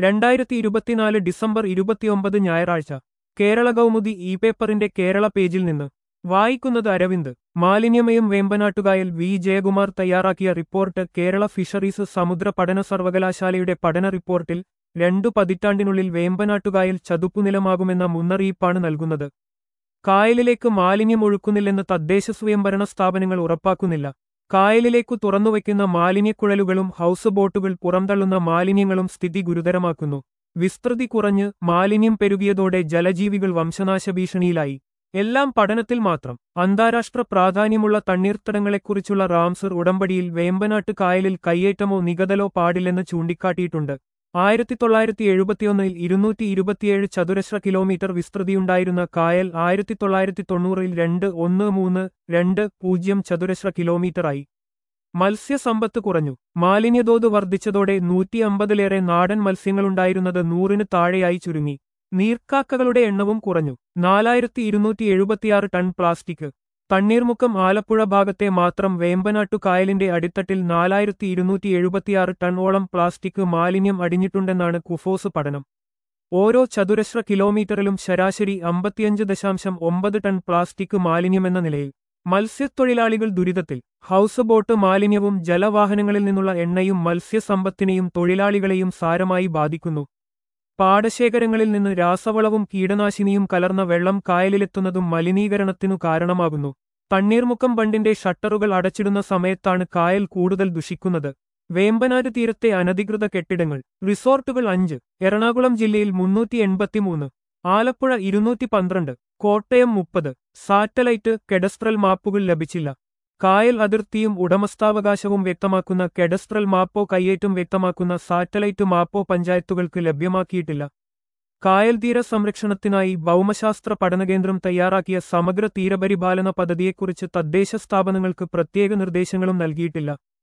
രണ്ടായിരത്തി ഇരുപത്തിനാല് ഡിസംബർ ഇരുപത്തിയൊമ്പത് ഞായറാഴ്ച കേരള കൗമുദി ഇ പേപ്പറിന്റെ കേരള പേജിൽ നിന്ന് വായിക്കുന്നത് അരവിന്ദ് മാലിന്യമയം വേമ്പനാട്ടുകായൽ വി ജയകുമാർ തയ്യാറാക്കിയ റിപ്പോർട്ട് കേരള ഫിഷറീസ് സമുദ്ര പഠന സർവകലാശാലയുടെ പഠന റിപ്പോർട്ടിൽ രണ്ടു പതിറ്റാണ്ടിനുള്ളിൽ വേമ്പനാട്ടുകായൽ ചതുപ്പുനിലമാകുമെന്ന മുന്നറിയിപ്പാണ് നൽകുന്നത് കായലിലേക്ക് മാലിന്യം ഒഴുക്കുന്നില്ലെന്ന് തദ്ദേശ സ്വയംഭരണ സ്ഥാപനങ്ങൾ ഉറപ്പാക്കുന്നില്ല കായലിലേക്കു തുറന്നുവയ്ക്കുന്ന മാലിന്യക്കുഴലുകളും ഹൗസ് ബോട്ടുകൾ പുറംതള്ളുന്ന മാലിന്യങ്ങളും സ്ഥിതി ഗുരുതരമാക്കുന്നു വിസ്തൃതി കുറഞ്ഞ് മാലിന്യം പെരുകിയതോടെ ജലജീവികൾ വംശനാശ ഭീഷണിയിലായി എല്ലാം പഠനത്തിൽ മാത്രം അന്താരാഷ്ട്ര പ്രാധാന്യമുള്ള തണ്ണീർത്തടങ്ങളെക്കുറിച്ചുള്ള റാംസർ ഉടമ്പടിയിൽ വേമ്പനാട്ട് കായലിൽ കയ്യേറ്റമോ നികതലോ പാടില്ലെന്ന് ചൂണ്ടിക്കാട്ടിയിട്ടുണ്ട് ആയിരത്തി തൊള്ളായിരത്തി എഴുപത്തിയൊന്നിൽ ഇരുന്നൂറ്റി ഇരുപത്തിയേഴ് ചതുരശ്ര കിലോമീറ്റർ വിസ്തൃതിയുണ്ടായിരുന്ന കായൽ ആയിരത്തി തൊള്ളായിരത്തി തൊണ്ണൂറിൽ രണ്ട് ഒന്ന് മൂന്ന് രണ്ട് പൂജ്യം ചതുരശ്ര കിലോമീറ്ററായി മത്സ്യസമ്പത്ത് കുറഞ്ഞു മാലിന്യതോത് വർദ്ധിച്ചതോടെ നൂറ്റി അമ്പതിലേറെ നാടൻ മത്സ്യങ്ങളുണ്ടായിരുന്നത് നൂറിന് താഴെയായി ചുരുങ്ങി നീർക്കാക്കകളുടെ എണ്ണവും കുറഞ്ഞു നാലായിരത്തി ഇരുന്നൂറ്റി എഴുപത്തിയാറ് ടൺ പ്ലാസ്റ്റിക് തണ്ണീർമുക്കം ആലപ്പുഴ ഭാഗത്തെ മാത്രം വേമ്പനാട്ടു കായലിന്റെ അടിത്തട്ടിൽ നാലായിരത്തി ഇരുന്നൂറ്റി എഴുപത്തിയാറ് ടണ്ണോളം പ്ലാസ്റ്റിക് മാലിന്യം അടിഞ്ഞിട്ടുണ്ടെന്നാണ് കുഫോസ് പഠനം ഓരോ ചതുരശ്ര കിലോമീറ്ററിലും ശരാശരി അമ്പത്തിയഞ്ച് ദശാംശം ഒമ്പത് ടൺ പ്ലാസ്റ്റിക് മാലിന്യമെന്ന നിലയിൽ മത്സ്യത്തൊഴിലാളികൾ ദുരിതത്തിൽ ഹൗസ് ബോട്ട് മാലിന്യവും ജലവാഹനങ്ങളിൽ നിന്നുള്ള എണ്ണയും മത്സ്യസമ്പത്തിനെയും തൊഴിലാളികളെയും സാരമായി ബാധിക്കുന്നു പാടശേഖരങ്ങളിൽ നിന്ന് രാസവളവും കീടനാശിനിയും കലർന്ന വെള്ളം കായലിലെത്തുന്നതും മലിനീകരണത്തിനു കാരണമാകുന്നു തണ്ണീർമുക്കം ബണ്ടിന്റെ ഷട്ടറുകൾ അടച്ചിടുന്ന സമയത്താണ് കായൽ കൂടുതൽ ദുഷിക്കുന്നത് വേമ്പനാട് തീരത്തെ അനധികൃത കെട്ടിടങ്ങൾ റിസോർട്ടുകൾ അഞ്ച് എറണാകുളം ജില്ലയിൽ മുന്നൂറ്റി എൺപത്തിമൂന്ന് ആലപ്പുഴ ഇരുന്നൂറ്റി പന്ത്രണ്ട് കോട്ടയം മുപ്പത് സാറ്റലൈറ്റ് കെഡസ്ട്രൽ മാപ്പുകൾ ലഭിച്ചില്ല കായൽ അതിർത്തിയും ഉടമസ്ഥാവകാശവും വ്യക്തമാക്കുന്ന കെഡസ്ട്രൽ മാപ്പോ കയ്യേറ്റം വ്യക്തമാക്കുന്ന സാറ്റലൈറ്റ് മാപ്പോ പഞ്ചായത്തുകൾക്ക് ലഭ്യമാക്കിയിട്ടില്ല കായൽ തീര സംരക്ഷണത്തിനായി ഭൗമശാസ്ത്ര പഠനകേന്ദ്രം തയ്യാറാക്കിയ സമഗ്ര തീരപരിപാലന പദ്ധതിയെക്കുറിച്ച് തദ്ദേശ സ്ഥാപനങ്ങൾക്ക് പ്രത്യേക നിർദ്ദേശങ്ങളും നൽകിയിട്ടില്ല